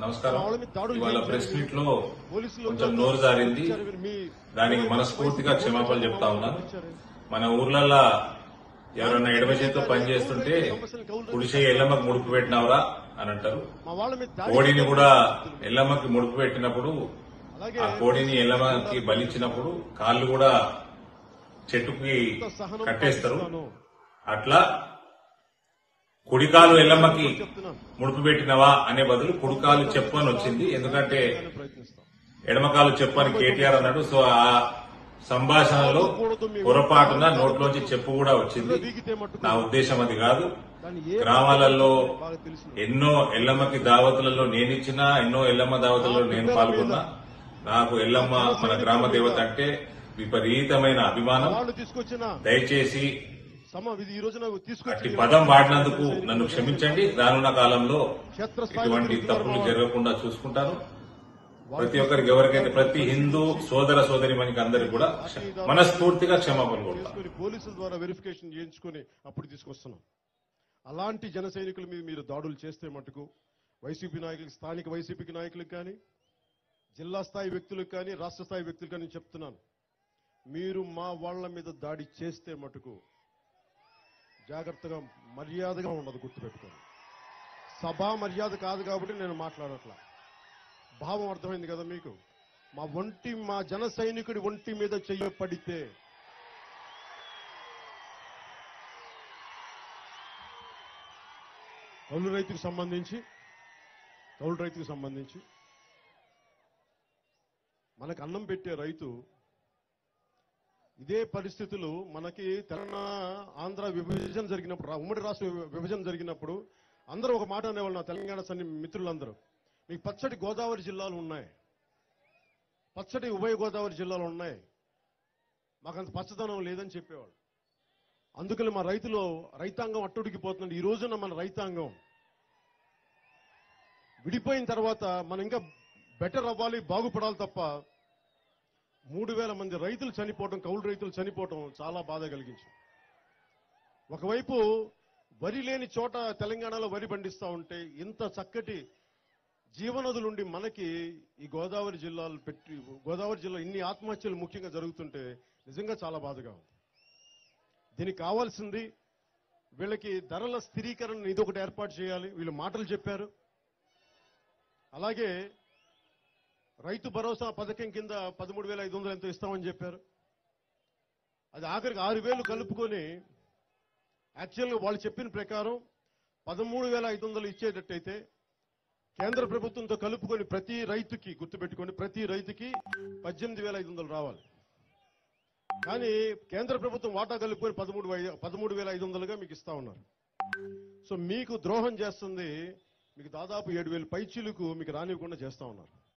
నమస్కారం వాళ్ళ మీద దాడులు ఇవాళ చేయించారు. ప్రెస్ మీట్ లో పోలీసులు కొంచెం నోరు జారింది మీ దానికి మనస్ఫూర్తిగా క్షమాపణలు చెప్తా ఉన్నాను మన ఊర్లల్లో ఎవరైనా ఎడమ చేతితో పని చేస్తుంటే కుడిసే ఎల్లమ్మకి ముడుపు పెట్టినావురా అని అంటారు మా వాళ్ళ మీద దాడి కోడిని కూడా ఎల్లమ్మకి ముడుపు పెట్టినప్పుడు అలాగే ఆ కోడిని ఎల్లమ్మకి బలిచ్చినప్పుడు కాళ్ళు కూడా చెట్టుకి సహనం కట్టేస్తారు పాటిస్తాను. అట్లా కుడికాలు ఎల్లమ్మకి చెప్తున్నాను ముడుపు పెట్టినవా అనే బదులు కుడికాలు చెప్పు అని వచ్చింది ఎందుకంటే నేను ప్రయత్నిస్తాం ఎడమకాలు చెప్పు అని కేటీఆర్ అన్నాడు సో ఆ సంభాషణలో పొరపాటున నోట్లోంచి చెప్పు కూడా వచ్చింది వీగితే మట్టుకు నా ఉద్దేశం అది కాదు దాన్ని ఏ గ్రామాలలో బాగా తెలుసు ఎన్నో ఎల్లమ్మకి దావతులలో నేనిచ్చినా ఎన్నో ఎల్లమ్మ దావతులలో నేను పాల్గొన్నా నాకు ఎల్లమ్మ మన గ్రామ దేవత అంటే విపరీతమైన అభిమానం వాళ్ళు తీసుకొచ్చిన దయచేసి సమ ఇది ఈ రోజున అట్టి తీసుకొచ్చి పదం వాడినందుకు నన్ను క్షమించండి రానున్న కాలంలో క్షేత్రస్థాయిలో ఎటువంటి తిరుగుతున్నారు తప్పులు మా జరగకుండా చూసుకుంటాను ప్రతి ఒక్కరికి ఎవరికైతే ప్రతి హిందూ సోదర సోదరి మనకి అందరికి కూడా మనస్ఫూర్తిగా క్షమాపణ కోరుతాను చేసుకుని పోలీసుల ద్వారా వెరిఫికేషన్ చేయించుకుని అప్పుడు తీసుకొస్తున్నాం అలాంటి జన సైనికుల మీద మీరు దాడులు చేస్తే మటుకు వైసీపీ నాయకులకి స్థానిక వైసీపీకి నాయకులకు కానీ జిల్లా స్థాయి వ్యక్తులకు కానీ రాష్ట్ర స్థాయి వ్యక్తులకు కానీ చెప్తున్నాను మీరు మా వాళ్ళ మీద దాడి చేస్తే మటుకు జాగ్రత్తగా మర్యాదగా ఉండదు గుర్తుపెట్టుకోండి సభా మర్యాద కాదు కాబట్టి నేను మాట్లాడట్లా భావం అర్థమైంది కదా మీకు మా ఒంటి మా జన సైనికుడి ఒంటి మీద చెయ్యి పడితే కౌలు రైతుకు సంబంధించి కౌలు రైతుకు సంబంధించి మనకు అన్నం పెట్టే రైతు ఇదే పరిస్థితులు మనకి తెలంగాణ ఆంధ్ర విభజన జరిగినప్పుడు రా- ఉమ్మడి రాష్ట్ర విభ- విభజన జరిగినప్పుడు అందరూ ఒక మాట అనేవాళ్ళు నా తెలంగాణ సన్ని మిత్రులందరూ మీకు పచ్చటి గోదావరి జిల్లాలు ఉన్నాయి పచ్చటి ఉభయ గోదావరి జిల్లాలు ఉన్నాయి మాకంత పచ్చదనం లేదని చెప్పేవాళ్ళు అందుకని మా రైతులు రైతాంగం అట్టుడికిపోతుంది ఈ రోజున మన రైతాంగం విడిపోయిన తర్వాత మనం ఇంకా బెటర్ అవ్వాలి బాగుపడాలి తప్ప మూడు వేల మంది రైతులు చనిపోవడం కౌలు రైతులు చనిపోవడం చాలా బాధ కలిగించింది ఒకవైపు వరి లేని చోట తెలంగాణలో వరి పండిస్తా ఉంటే ఇంత చక్కటి జీవనదులుండి మనకి ఈ గోదావరి జిల్లాలు పెట్టి గోదావరి జిల్లా ఇన్ని ఆత్మహత్యలు ముఖ్యంగా జరుగుతుంటే నిజంగా చాలా బాధగా ఉంది దీనికి కావాల్సింది వీళ్ళకి ధరల స్థిరీకరణ ఇది ఒకటి ఏర్పాటు చేయాలి వీళ్ళు మాటలు చెప్పారు అలాగే రైతు భరోసా పథకం కింద పదమూడు వేల ఐదు వందలు ఎంతో ఇస్తామని చెప్పారు అది ఆఖరికి ఆరు వేలు కలుపుకొని యాక్చువల్గా వాళ్ళు చెప్పిన ప్రకారం పదమూడు వేల ఐదు వందలు ఇచ్చేటట్టయితే కేంద్ర ప్రభుత్వంతో కలుపుకొని ప్రతి రైతుకి గుర్తుపెట్టుకోండి ప్రతి రైతుకి పద్దెనిమిది వేల ఐదు వందలు రావాలి కానీ కేంద్ర ప్రభుత్వం వాటా కలుపుకొని పదమూడు వై- పదమూడు వేల ఐదు వందలుగా మీకు ఇస్తా ఉన్నారు సో మీకు ద్రోహం చేస్తుంది మీకు దాదాపు ఏడు వేలు పైచీలకు మీకు రానివ్వకుండా చేస్తా ఉన్నారు